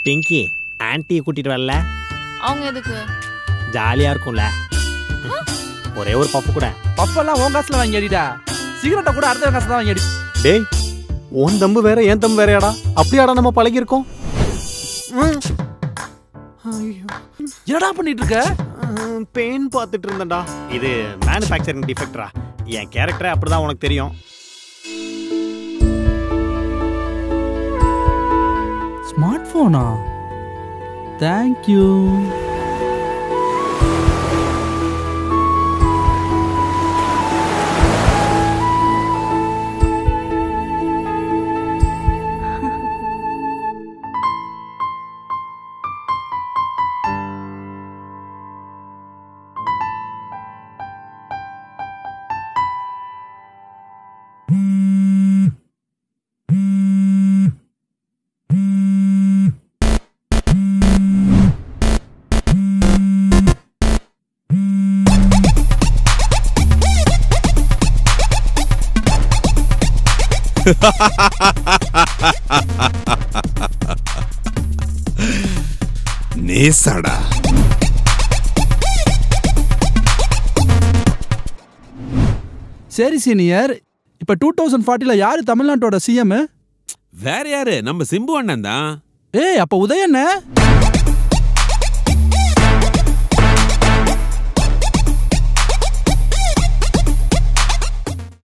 பிங்கி ஆன்ட்டியை கூட்டிட்டு வரல அவங்க எதுக்கு ஜாலியா இருக்கும்ல ஒரே ஒரு பப்பு கூட பப்பெல்லாம் உன் காசுல வாங்கி அடிடா சிகரெட்டை கூட அடுத்த காசுல தான் வாங்கி அடி டேய் உன் தம்பு வேற என் தம்பு வேறயாடா அப்படியாடா நம்ம பழகிருக்கோம் என்னடா பண்ணிட்டு இருக்க பெயின் பார்த்துட்டு இருந்தேன்டா இது மேனுஃபேக்சரிங் டிஃபெக்டரா என் கேரக்டரே அப்படிதான் உனக்கு தெரியும் ஸ்மார்ட் போனா தேங்க்யூ நேசாடா சரி சீனியர் இப்ப டூ தௌசண்ட் ஃபார்ட்டில யாரு தமிழ்நாட்டோட சிஎம் வேற யாரு நம்ம சிம்பு அண்ணன் தான் ஏய் அப்ப உதயண்ணே